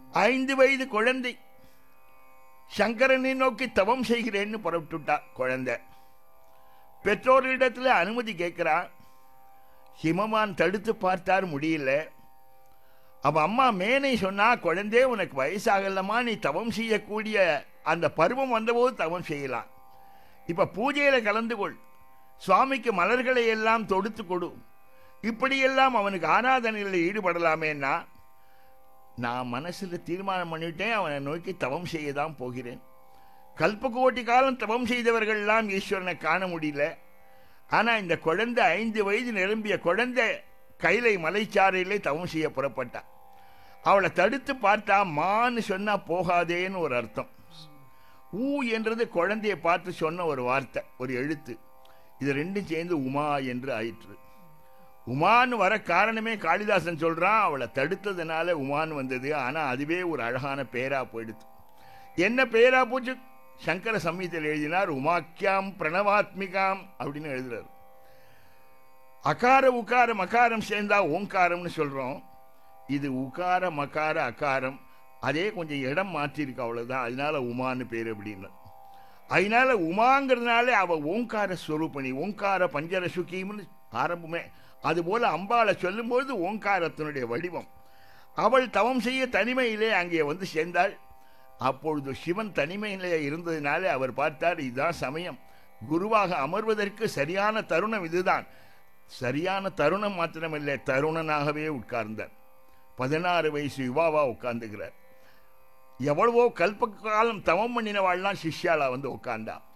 ஐந்து வயது குழந்தை சங்கரனை நோக்கி தவம் செய்கிறேன்னு புறப்பட்டுட்டா குழந்தை பெற்றோரிடத்துல அனுமதி கேட்கிறா ஹிமவான் தடுத்து பார்த்தார் முடியல அவ அம்மா மேனை சொன்னா குழந்தை உனக்கு வயசாகலமா நீ தவம் செய்யக்கூடிய அந்த பருவம் வந்தபோது தவம் செய்யலாம் இப்ப பூஜையில கலந்து கொள் சுவாமிக்கு மலர்களை எல்லாம் தொடுத்து கொடு இப்படியெல்லாம் அவனுக்கு ஆராதனையில் ஈடுபடலாமேன்னா நான் மனசுல தீர்மானம் பண்ணிட்டேன் அவனை நோக்கி தவம் செய்ய தான் போகிறேன் கல்பகோட்டி காலம் தவம் செய்தவர்கள்லாம் ஈஸ்வரனை காண முடியல ஆனா இந்த குழந்தை ஐந்து வயது நிரம்பிய குழந்தை கைலை மலைச்சாரையிலே தவம் செய்ய புறப்பட்டா அவளை தடுத்து பார்த்தா மான்னு சொன்னா போகாதேன்னு ஒரு அர்த்தம் ஊ என்றது குழந்தையை பார்த்து சொன்ன ஒரு வார்த்தை ஒரு எழுத்து இது ரெண்டும் சேர்ந்து உமா என்று ஆயிற்று உமான்னு வர காரணமே காளிதாசன் சொல்றான் அவளை தடுத்ததுனால உமான்னு வந்தது ஆனா அதுவே ஒரு அழகான பேரா போயிடுது என்ன பேரா போச்சு சங்கர சம்ஹிதையில் எழுதினார் உமாக்கியாம் பிரணவாத்மிகாம் அப்படின்னு எழுதுறாரு அகார உகாரம் அகாரம் சேர்ந்தா ஓங்காரம்னு சொல்றோம் இது உகார மகார அகாரம் அதே கொஞ்சம் இடம் மாற்றிருக்கு அவ்வளவுதான் அதனால உமான்னு பேர் அப்படின்னு அதனால உமாங்கிறதுனால அவ ஓங்கார ஸ்வரூபணி ஓங்கார பஞ்சர சுகிம்னு ஆரம்பமே அதுபோல அம்பாளை சொல்லும்போது ஓங்காரத்தினுடைய வடிவம் அவள் தவம் செய்ய தனிமையிலே அங்கே வந்து சேர்ந்தாள் அப்பொழுது சிவன் தனிமையிலே இருந்ததினாலே அவர் பார்த்தார் இதுதான் சமயம் குருவாக அமர்வதற்கு சரியான தருணம் இதுதான் சரியான தருணம் மாத்திரமில்லை தருணனாகவே உட்கார்ந்தார் பதினாறு வயசு யுவாவா உட்கார்ந்துகிறார் எவ்வளவோ கல்ப காலம் தவம் பண்ணினவாள்லாம் சிஷ்யாலா வந்து உட்கார்ந்தா